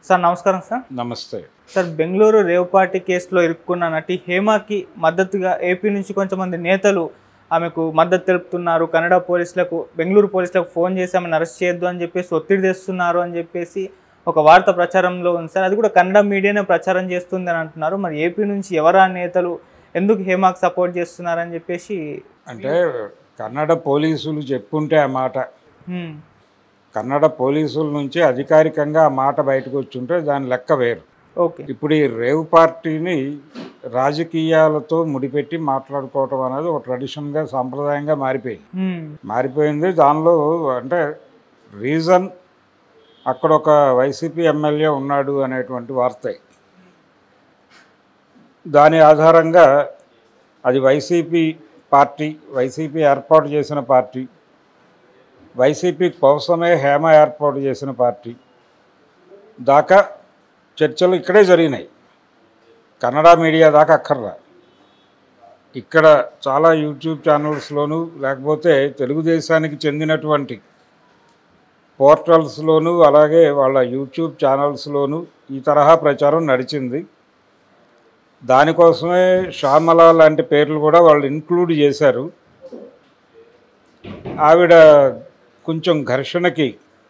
sir నమస్కారం sir నమస్తే sir Bengaluru rave party కేసులో ఇరుక్కున్న నటి హేమకి మద్దతుగా ఏపీ నుంచి కొంతమంది నేతలు ఆమెకు మద్దతు తెలుపుతున్నారు కన్నడ పోలీసులకు బెంగళూరు పోలీసులకు ఫోన్ చేసి ఆమెను అరెస్ట్ చేయొద్దు అని చెప్పేసి ఒత్తిడి తెస్తున్నారు అని చెప్పేసి ఒక వార్త ప్రచారంలో ఉంది సార్ అది కూడా కన్నడ మీడియానే ప్రచారం చేస్తుంది అని అంటున్నారు మరి ఏపీ నుంచి ఎవరా నేతలు ఎందుకు హేమాకు సపోర్ట్ చేస్తున్నారని చెప్పేసి అంటే కన్నడ పోలీసులు చెప్పుంటే ఆ మాట హ్మ్, కన్నడ పోలీసుల నుంచి అధికారికంగా ఆ మాట బయటకు వచ్చుంటే దాని లెక్క వేరు ఓకే ఇప్పుడు ఈ రేవ్ పార్టీని రాజకీయాలతో ముడిపెట్టి మాట్లాడుకోవటం అనేది ఒక ట్రెడిషన్గా సాంప్రదాయంగా మారిపోయింది హ్మ్, మారిపోయింది దానిలో అంటే రీజన్ అక్కడ ఒక వైసీపీ ఎమ్మెల్యే ఉన్నాడు అనేటువంటి వార్తే దాని ఆధారంగా అది వైసీపీ పార్టీ వైసీపీ ఏర్పాటు చేసిన పార్టీ వైసీపీ కోసమే హేమ ఏర్పాటు చేసిన పార్టీ దాకా చర్చలు ఇక్కడే జరిగినాయి కన్నడ మీడియా దాకా అక్కర్లా ఇక్కడ చాలా యూట్యూబ్ ఛానల్స్లోనూ లేకపోతే తెలుగుదేశానికి చెందినటువంటి పోర్టల్స్లోనూ అలాగే వాళ్ళ యూట్యూబ్ ఛానల్స్లోనూ ఈ తరహా ప్రచారం నడిచింది దానికోసమే శ్యామల లాంటి పేర్లు కూడా వాళ్ళు ఇంక్లూడ్ చేశారు ఆవిడ కొంచెం ఘర్షణకి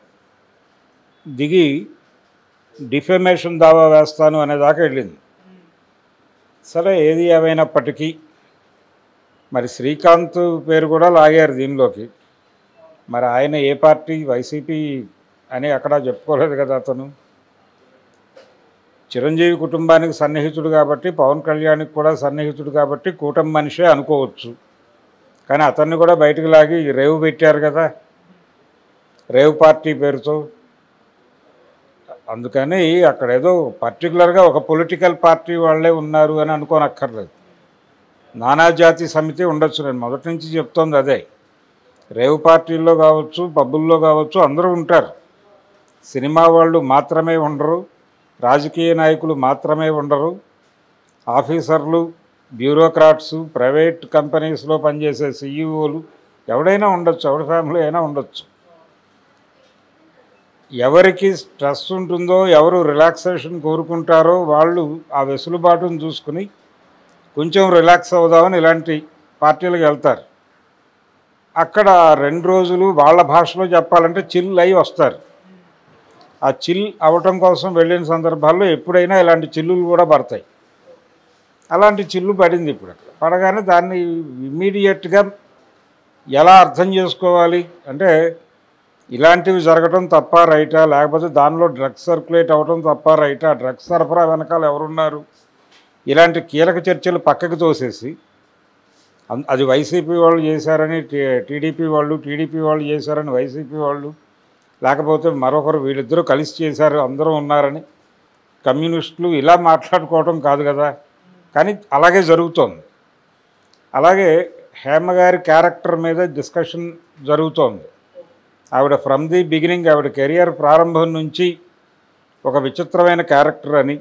దిగి డిఫెమేషన్ దావా వేస్తాను అనేదాకా వెళ్ళింది సరే ఏది ఏమైనప్పటికీ మరి శ్రీకాంత్ పేరు కూడా లాగారు దీనిలోకి మరి ఆయన ఏ పార్టీ వైసీపీ అని అక్కడ చెప్పుకోలేదు కదా అతను చిరంజీవి కుటుంబానికి సన్నిహితుడు కాబట్టి పవన్ కళ్యాణ్కి కూడా సన్నిహితుడు కాబట్టి కూటమి మనిషే అనుకోవచ్చు కానీ అతన్ని కూడా బయటకు లాగి రేవు పెట్టారు కదా రేవు పార్టీ పేరుతో అందుకని అక్కడ ఏదో పర్టికులర్గా ఒక పొలిటికల్ పార్టీ వాళ్ళే ఉన్నారు అని అనుకోనక్కర్లేదు నానాజాతి సమితి ఉండొచ్చు నేను మొదటి నుంచి చెప్తోంది అదే రేవు పార్టీల్లో కావచ్చు పబ్బుల్లో కావచ్చు అందరూ ఉంటారు సినిమా వాళ్ళు మాత్రమే ఉండరు రాజకీయ నాయకులు మాత్రమే ఉండరు ఆఫీసర్లు బ్యూరోక్రాట్స్ ప్రైవేట్ కంపెనీస్లో పనిచేసే సీఈఓలు ఎవడైనా ఉండొచ్చు ఎవరి ఫ్యామిలీ అయినా ఉండొచ్చు ఎవరికి స్ట్రెస్ ఉంటుందో ఎవరు రిలాక్సేషన్ కోరుకుంటారో వాళ్ళు ఆ వెసులుబాటును చూసుకుని కొంచెం రిలాక్స్ అవుదామని ఇలాంటి పార్టీలకు వెళ్తారు అక్కడ రెండు రోజులు వాళ్ళ భాషలో చెప్పాలంటే చిల్ అయి వస్తారు ఆ చిల్ అవటం కోసం వెళ్ళిన సందర్భాల్లో ఎప్పుడైనా ఇలాంటి చిల్లులు కూడా పడతాయి అలాంటి చిల్లు పడింది ఇప్పుడు అక్కడ పడగానే దాన్ని ఇమ్మీడియట్గా ఎలా అర్థం చేసుకోవాలి అంటే ఇలాంటివి జరగటం తప్ప రైటా లేకపోతే దానిలో డ్రగ్స్ సర్క్యులేట్ అవ్వటం తప్ప రైటా డ్రగ్స్ సరఫరా వెనకాల ఎవరున్నారు ఇలాంటి కీలక చర్చలు పక్కకు తోసేసి అన్- అది వైసీపీ వాళ్ళు చేశారని టీ- టీడీపీ వాళ్ళు టీడీపీ వాళ్ళు చేశారని వైసీపీ వాళ్ళు లేకపోతే మరొకరు వీళ్ళిద్దరూ కలిసి చేశారు అందరూ ఉన్నారని కమ్యూనిస్టులు ఇలా మాట్లాడుకోవటం కాదు కదా కానీ అలాగే జరుగుతోంది అలాగే హేమ గారి క్యారెక్టర్ మీద డిస్కషన్ జరుగుతోంది ఆవిడ ఫ్రమ్ ది బిగినింగ్ ఆవిడ కెరియర్ ప్రారంభం నుంచి ఒక విచిత్రమైన క్యారెక్టర్ అని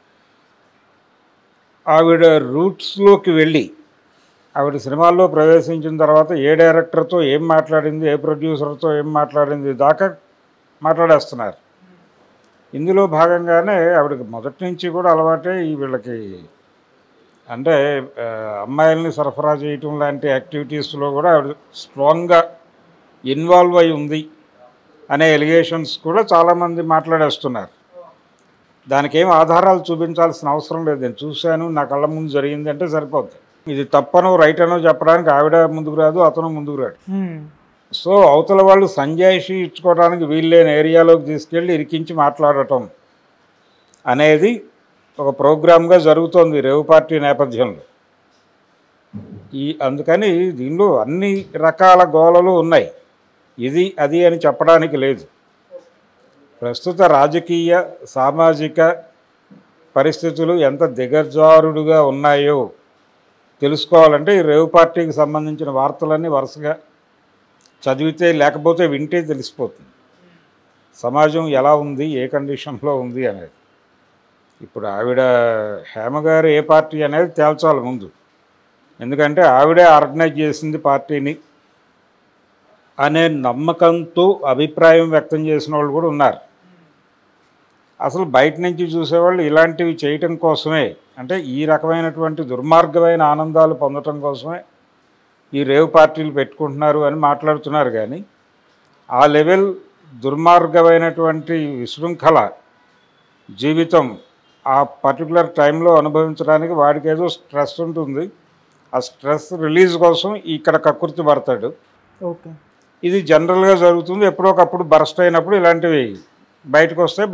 ఆవిడ రూట్స్లోకి వెళ్ళి ఆవిడ సినిమాల్లో ప్రవేశించిన తర్వాత ఏ డైరెక్టర్తో ఏం మాట్లాడింది ఏ ప్రొడ్యూసర్తో ఏం మాట్లాడింది దాకా మాట్లాడేస్తున్నారు ఇందులో భాగంగానే ఆవిడకి మొదటి నుంచి కూడా అలవాటే ఈ వీళ్ళకి అంటే ఆ, అమ్మాయిల్ని సరఫరా చేయటం లాంటి యాక్టివిటీస్లో కూడా ఆవిడ స్ట్రాంగ్గా ఇన్వాల్వ్ అయి ఉంది అనే ఎలిగేషన్స్ కూడా చాలామంది మాట్లాడేస్తున్నారు దానికి ఏం ఆధారాలు చూపించాల్సిన అవసరం లేదు నేను చూశాను నా కళ్ళ ముందు జరిగింది అంటే సరిపోద్ది ఇది తప్పనో రైట్ అనో చెప్పడానికి ఆవిడ ముందుకు రాదు అతను ముందుకు రాడు హ్మ్, సో అవతల వాళ్ళు సంజాయిషి ఇచ్చుకోవడానికి వీల్లేని ఏరియాలోకి తీసుకెళ్ళి ఇరికించి మాట్లాడటం అనేది ఒక ప్రోగ్రామ్గా జరుగుతోంది రేవు పార్టీ నేపథ్యంలో ఈ అందుకని దీనిలో అన్ని రకాల గోలలు ఉన్నాయి ఇది అది అని చెప్పడానికి లేదు ప్రస్తుత రాజకీయ సామాజిక పరిస్థితులు ఎంత దిగజారుడుగా ఉన్నాయో తెలుసుకోవాలంటే ఈ రేవు పార్టీకి సంబంధించిన వార్తలన్నీ వరుసగా చదివితే లేకపోతే వింటే తెలిసిపోతుంది సమాజం ఎలా ఉంది ఏ కండిషన్లో ఉంది అనేది ఇప్పుడు ఆవిడ హేమ గారు ఏ పార్టీ అనేది తేల్చాలి ముందు ఎందుకంటే ఆవిడే ఆర్గనైజ్ చేసింది పార్టీని అనే నమ్మకంతో అభిప్రాయం వ్యక్తం చేసిన వాళ్ళు కూడా ఉన్నారు అసలు బయట నుంచి చూసేవాళ్ళు ఇలాంటివి చేయటం కోసమే అంటే ఈ రకమైనటువంటి దుర్మార్గమైన ఆనందాలు పొందటం కోసమే ఈ రేవ్ పార్టీలు పెట్టుకుంటున్నారు అని మాట్లాడుతున్నారు కానీ ఆ లెవెల్ దుర్మార్గమైనటువంటి విశృంఖల జీవితం ఆ పర్టికులర్ టైంలో అనుభవించడానికి వాడికి ఏదో స్ట్రెస్ ఉంటుంది ఆ స్ట్రెస్ రిలీజ్ కోసం ఇక్కడ కక్కుర్తి పడతాడు ఓకే ఇది జనరల్గా జరుగుతుంది ఎప్పుడో ఒకప్పుడు బరస్ట్ అయినప్పుడు ఇలాంటివి బయటకు వస్తే